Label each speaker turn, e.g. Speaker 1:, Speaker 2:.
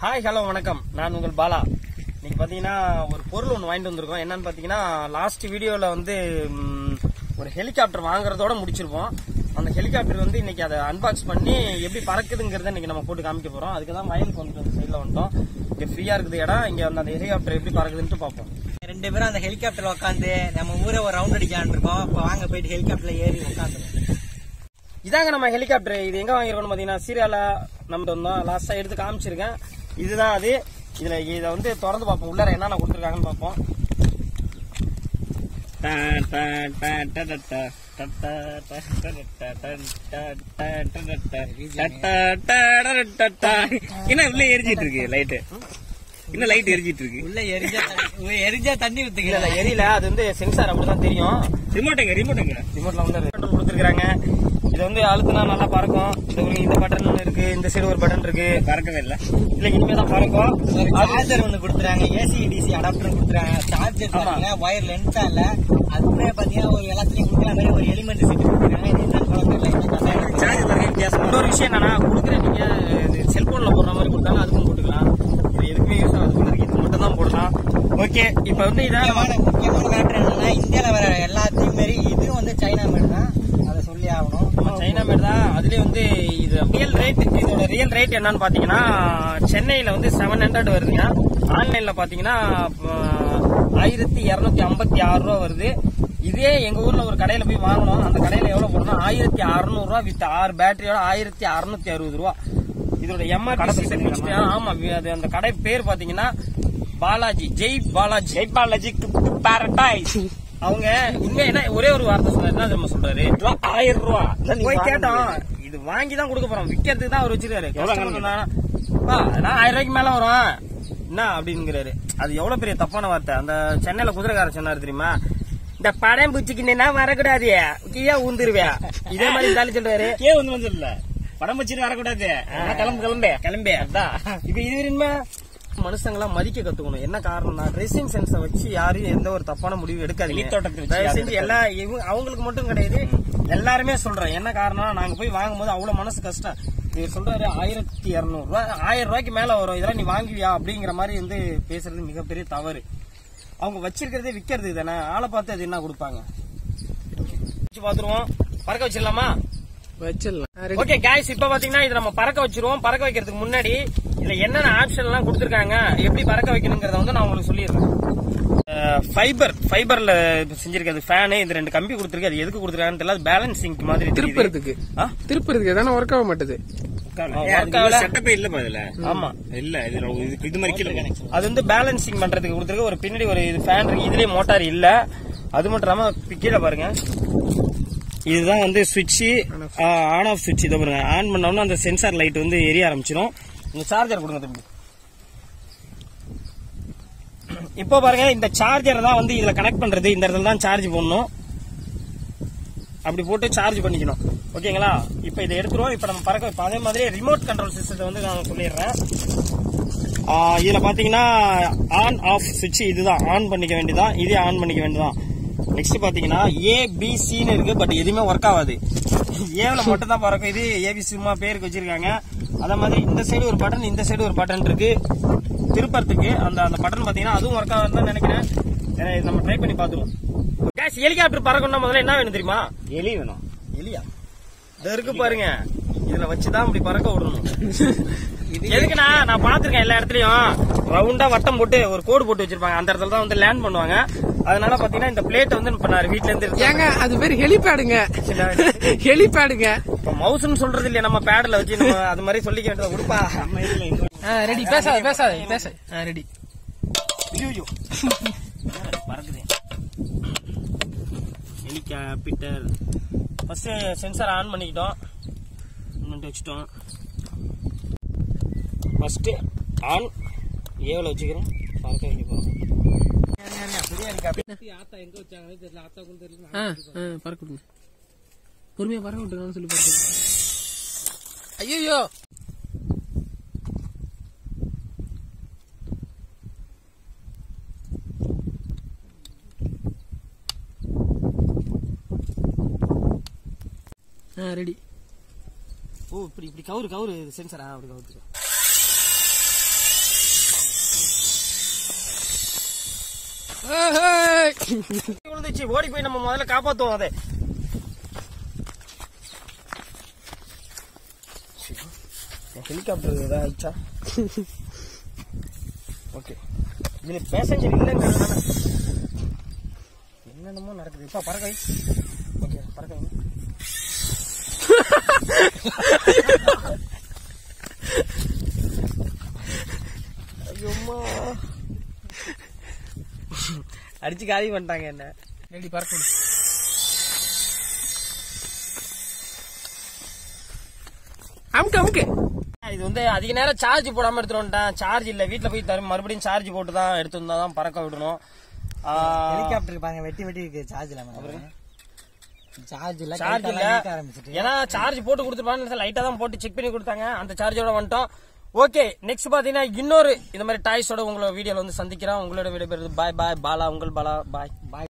Speaker 1: Hi hello வணக்கம் நான் உங்கள் பாலா இன்னைக்கு பாத்தீங்கன்னா ஒரு பொருள் ஒன்று வாங்கிட்டு வந்திருக்கோம் என்னன்னு பாத்தீங்கன்னா லாஸ்ட் வீடியோல வந்து ம், ஒரு ஹெலிகாப்டர் வாங்குறதோட முடிச்சிருப்போம் அந்த ஹெலிகாப்டர் வந்து இன்னைக்கு அதை அன்பாக்ஸ் பண்ணி எப்படி பறக்குதுங்கிறத இன்னைக்கு நம்ம போட்டு காமிக்க போறோம் அதுக்கு தான் வயலுக்கு வந்துட்டு அந்த சைடில் வந்துட்டோம் இங்க ஃப்ரீயா இருக்குது இடம் இங்க வந்து அந்த ஹெலிகாப்டர் எப்படி பறக்குதுன்ட்டு பார்ப்போம்
Speaker 2: ரெண்டு பேரும் அந்த ஹெலிகாப்டர்ல உட்காந்து நம்ம ஊரை ஒரு ரவுண்ட் அடிக்கலாம்னு இருக்கோம் இப்ப வாங்க போயிட்டு ஹெலிகாப்டர்ல ஏறி உட்காந்துருவோம்
Speaker 1: இதாங்க நம்ம ஹெலிகாப்டர் இது எங்க வாங்கிருக்கோம்னு பாத்தீங்கன்னா சீரியால நம்ம வந்தோம் லாஸ்டா எடுத்து காமிச்சிருக்கேன் இதுதான் அது இதுல இதை வந்து திறந்து பார்ப்போம் உள்ளார என்னென்ன கொடுத்துருக்காங்கன்னு பார்ப்போம்
Speaker 3: என்ன உள்ள எரிஞ்சிட்டு இருக்கு லைட் என்ன லைட் எரிஞ்சிட்டு இருக்கு
Speaker 2: உள்ள எரிஞ்சா தண்ணி- எரிஞ்சா தண்ணி
Speaker 1: இல்ல
Speaker 2: ஊத்துக்கல
Speaker 1: இல்ல எரியல அது வந்து சென்சார் அப்படிதான் தெரியும்
Speaker 3: ரிமோட்டுங்க ரிமோட்டுங்க
Speaker 1: ரிமோட்ல வந்து கண்ட்ரோல் கொடுத்துருக்காங்க இது வந்து அழுத்தினா நல்லா பறக்கும் இது ஒரு இந்த பட்டன் ஒன்று இருக்கு இந்த சைடு ஒரு பட்டன் இருக்கு
Speaker 3: பறக்கவே இல்ல
Speaker 1: இல்ல இனிமே தான் பறக்கும்
Speaker 2: ஒரு சார்ஜர் ஒண்ணு கொடுத்துறாங்க ஏசி டிசி அடாப்டர் கொடுத்துறாங்க சார்ஜர் பாத்தீங்கன்னா ஒயர் லென்த்தா இல்ல அதுவே பாத்தீங்கன்னா ஒரு எல்லாத்துலயும் கொடுக்குற மாதிரி ஒரு எலிமெண்ட் செட் கொடுத்துருக்காங்க இது என்ன குழந்தை இல்லை இந்த கதையில
Speaker 1: சார்ஜ் பாருங்க வித்தியாசம் இன்னொரு விஷயம் என்னன்னா கொடுக்குற நீங்க செல்போன்ல போடுற மாதிரி கொடுத்தாலும் அதுக்கும் போட்டுக்கலாம் இது எதுக்குமே யூஸ் ஆகுது போல இருக்கு இது மட்டும் தான் போடலாம் ஓகே இப்போ வந்து இதான்
Speaker 2: முக்கியமான முக்கியமான மேட்டர் என்னன்னா இந்தியால வர எல்லாத்தையும் மாரி இதுவும் வந்து சைனா மேட் தான் அதை சொல்லி ஆகணும்
Speaker 1: சைனா மேட் தான் அதுலயே வந்து இது ரியல் ரேட் இதோட ரியல் ரேட் என்னன்னு பாத்தீங்கன்னா சென்னையில வந்து செவன் ஹண்ட்ரட் வருதுங்க ஆன்லைன்ல பாத்தீங்கன்னா ஆயிரத்தி இருநூத்தி ஐம்பத்தி ஆறு ரூபா வருது இதே எங்க ஊர்ல ஒரு கடையில போய் வாங்கணும் அந்த கடையில எவ்வளவு போடணும் ஆயிரத்தி அறுநூறு ரூபா வித் ஆறு பேட்டரியோட ஆயிரத்தி அறுநூத்தி அறுபது ரூபா இதோட எம்ஆர்பி ஆமா வி- அது அந்த கடை பேர் பாத்தீங்கன்னா பாலாஜி ஜெய் பாலாஜி
Speaker 3: ஜெய் பாலாஜி பாரடைஸ்
Speaker 1: அவங்க உண்மை என்ன ஒரே ஒரு வார்த்தை சொல்றாரு என்ன தெரியுமா சொல்றாரு
Speaker 3: ஆயிரம் ரூபா
Speaker 1: போய் கேட்டோம் இது வாங்கி தான் கொடுக்க போறோம் விக்கிறதுக்கு தான் அவர் வச்சிருக்காரு customer சொன்னாங்கன்னா, "பா, நான் ஆயிரம் ரூபாய்க்கு மேல வரும் என்ன அப்படிங்கிறாரு அது எவ்வளவு பெரிய தப்பான வார்த்தை அந்த சென்னையில குதிரைக்காரர் சொன்னாரு தெரியுமா இந்த படம் பூச்சிக்கினா வரக்கூடாது கீழே ஊந்துருவே இதே மாதிரி இருந்தாலும் சொல்றாரு
Speaker 3: கே வந்து வந்து இல்ல படம் வச்சுட்டு வரக்கூடாது ஆனா கிளம்பு கிளம்பு
Speaker 1: கிளம்பி அதான் இப்ப இது வரையுமே மனுஷங்களா மதிக்க கத்துக்கணும் என்ன காரணம்னா ட்ரெஸ்ஸிங் சென்ஸை வச்சு யாரும் எந்த ஒரு தப்பான முடிவு எடுக்காதீங்க
Speaker 3: வெளித்தோட்டத்தை வச்சு
Speaker 1: தயவு
Speaker 3: யாரும்
Speaker 1: செஞ்சு எல்லா இவங்க அவங்களுக்கு மட்டும் கிடையாது எல்லாருமே சொல்றேன் என்ன காரணம் நாங்க போய் வாங்கும்போது அவ்வளவு மனசு கஷ்டம் இவர் சொல்றாரு ஆயிரத்தி இருநூறு ரூபாய் ஆயிரம் ரூபாய்க்கு மேல வரும் இதெல்லாம் நீ வாங்குவியா அப்படிங்கிற மாதிரி வந்து பேசுறது மிகப்பெரிய தவறு அவங்க வச்சிருக்கிறதே விக்கிறது தானே ஆளை பார்த்து அது என்ன கொடுப்பாங்க வச்சு பாத்துருவோம் பறக்க வச்சிடலாமா
Speaker 4: வச்சிடலாம்
Speaker 1: ஓகே गाइस இப்ப பாத்தீங்கன்னா இது நம்ம பறக்க வச்சிருவோம் பறக்க வைக்கிறதுக்கு முன்னாடி இதுல என்னென்ன ஆப்ஷன் எல்லாம் கொடுத்திருக்காங்க எப்படி பறக்க வைக்கணுங்கிறத வந்து நான் உங்களுக்கு சொல்லிடுறேன் ஃபைபர் ஃபைபர்ல செஞ்சிருக்கிறது ஃபேனு இது ரெண்டு கம்பி கொடுத்துருக்கு அது எதுக்கு கொடுத்துருக்காங்கன்னு தெரியல அது பேலன்சிங் மாதிரி தெரியுது.
Speaker 4: திருப்புறதுக்கு
Speaker 1: ஆ?
Speaker 4: திருப்புறதுக்கு எதான ஒர்க் ஆக மாட்டுது
Speaker 3: செட்டப்பே இல்ல இதுல
Speaker 1: ஆமா
Speaker 3: இல்ல இது இது- இது மாதிரி கீழே
Speaker 1: அது வந்து பேலன்சிங் பண்றதுக்கு கொடுத்துருக்கு ஒரு பின்னாடி ஒரு இது ஃபேன் இருக்கு இதுலயே மோட்டார் இல்ல அது மட்டும் இல்லாம பி- கீழே பாருங்க இதுதான் வந்து சுவிட்ச் ஆன் ஆஃப் சுவிட்ச் இதை பாருங்க ஆன் பண்ணோம்னா அந்த சென்சார் லைட் வந்து எரிய ஆரம்பிச்சிடும் இந்த சார்ஜர் கொடுங்க தம்பி இப்போ பாருங்க இந்த சார்ஜர் தான் வந்து இதுல கனெக்ட் பண்றது இந்த இடத்துல தான் சார்ஜ் போடணும் அப்படி போட்டு சார்ஜ் பண்ணிக்கணும் ஓகேங்களா இப்போ இதை எடுத்துருவோம் இப்போ நம்ம பறக்க இப்போ அதே மாதிரி ரிமோட் கண்ட்ரோல் சிஸ்டத்தை வந்து நான் சொல்லிடுறேன் ஆ, இதுல பாத்தீங்கன்னா ஆன் ஆஃப் சுவிட்ச் இதுதான் ஆன் பண்ணிக்க வேண்டியதான் இதே ஆன் பண்ணிக்க வேண்டியதான் நெக்ஸ்ட் பாத்தீங்கன்னா ஏ பி சின்னு இருக்கு பட் எதுவுமே ஒர்க் ஆகாது ஏல மட்டும் தான் பறக்கும் இது ஏபி சும்மா பேருக்கு வச்சிருக்காங்க அதே மாதிரி இந்த சைடு ஒரு பட்டன் இந்த சைடு ஒரு பட்டன் இருக்கு திருப்பறதுக்கு அந்த அந்த பட்டன் பாத்தீங்கன்னா அதுவும் ஒர்க் ஆகுதுன்னு தான் நினைக்கிறேன் ஏன்னா இது நம்ம ட்ரை பண்ணி பாத்துருவோம் கேஸ் ஹெலிகாப்டர் பறக்கணும்னா முதல்ல என்ன வேணும் தெரியுமா
Speaker 3: எலி வேணும்
Speaker 1: எலியா இது இருக்கு பாருங்க இதுல வச்சுதான் இப்படி பறக்க விடணும் எதுக்குண்ணா நான் பாத்திருக்கேன் எல்லா இடத்துலயும் ரவுண்டா வட்டம் போட்டு ஒரு கோடு போட்டு வச்சிருப்பாங்க அந்த இடத்துல தான் வந்து லேண்ட் பண்ணுவாங்க அதனால பாத்தீங்கன்னா இந்த பிளேட் வந்து இப்ப நான் வீட்ல இருந்து எடுத்து-
Speaker 4: ஏங்க அது பேர் ஹெலிபேடுங்க ஹெலிபேடுங்க
Speaker 1: இப்ப மவுஸ்னு சொல்றது இல்லையா நம்ம பேட்ல வச்சு நம்ம அது மாதிரி சொல்லிக்க வேண்டியதை கொடுப்பா
Speaker 3: நம்ம இதுல இன்னும்
Speaker 4: ரெடி பேசாத பேசாத பேச ரெடி
Speaker 1: ஐயோ பறக்குது ஹெலிகாப்டர் ஃபர்ஸ்ட் சென்சார் ஆன் பண்ணிக்கிட்டோம் இன்னும் வச்சுட்டோம் ஃபர்ஸ்ட் ஆன் ஏவில் வச்சுக்கிறோம் பறக்க வைக்க போறோம் பெரிய ஹெலிகாப்டர்
Speaker 4: பறக்க விடுங்க பொறுமையா பறக்க விட்டுருக்கான்னு சொல்லி பறக்க ஐயோ ரெடி
Speaker 1: ஓ இப்படி இப்படி கவுரு கவுரு சென்சாரா அப்படி கவுரு விழுந்துச்சு ஓடி போய் நம்ம முதல்ல காப்பாத்துவோம் அதை ஹெலிகாப்டர் ஏதாவது ஆயிடுச்சா ஓகே இதுல பேசஞ்சர் இல்லைங்கிறதுனால என்னென்னமோ நடக்குது இப்ப பறக்க வை. ஓகே பறக்க வை. ஐயோம்மா அடிச்சு காலி பண்ணிட்டாங்க என்ன
Speaker 4: ரெடி பறக்க விடு அமுக்கு அமுக்கு
Speaker 1: இது வந்து அதிக நேரம் சார்ஜ் போடாம எடுத்துட்டு வந்துட்டேன் சார்ஜ் இல்ல வீட்ல போய் தரும் மறுபடியும் சார்ஜ் போட்டு தான் எடுத்து வந்தா தான் பறக்க விடணும் ஆ,
Speaker 2: ஹெலிகாப்டருக்கு பாருங்க வெட்டி வெட்டி இருக்கு சார்ஜ் இல்லாம சார்ஜ் இல்ல
Speaker 1: சார்ஜ் இல்ல
Speaker 2: கைத்தெல்லாம் ஆரம்பிச்சிட்டு
Speaker 1: ஏன்னா சார்ஜ் போட்டு கொடுத்துருப்பாங்க லைட்டா தான் போட்டு செக் பண்ணி கொடுத்தாங்க அந்த சார்ஜோட வந்துட்டோம் ஓகே நெக்ஸ்ட் பாத்தீங்கன்னா இன்னொரு இந்த மாதிரி டாய்ஸோட உங்களை வீடியோல வந்து சந்திக்கிறேன் உங்களோட விடைபெறுது பாய் பாய் பாலா உங்கள் பாலா பாய்
Speaker 2: பாய்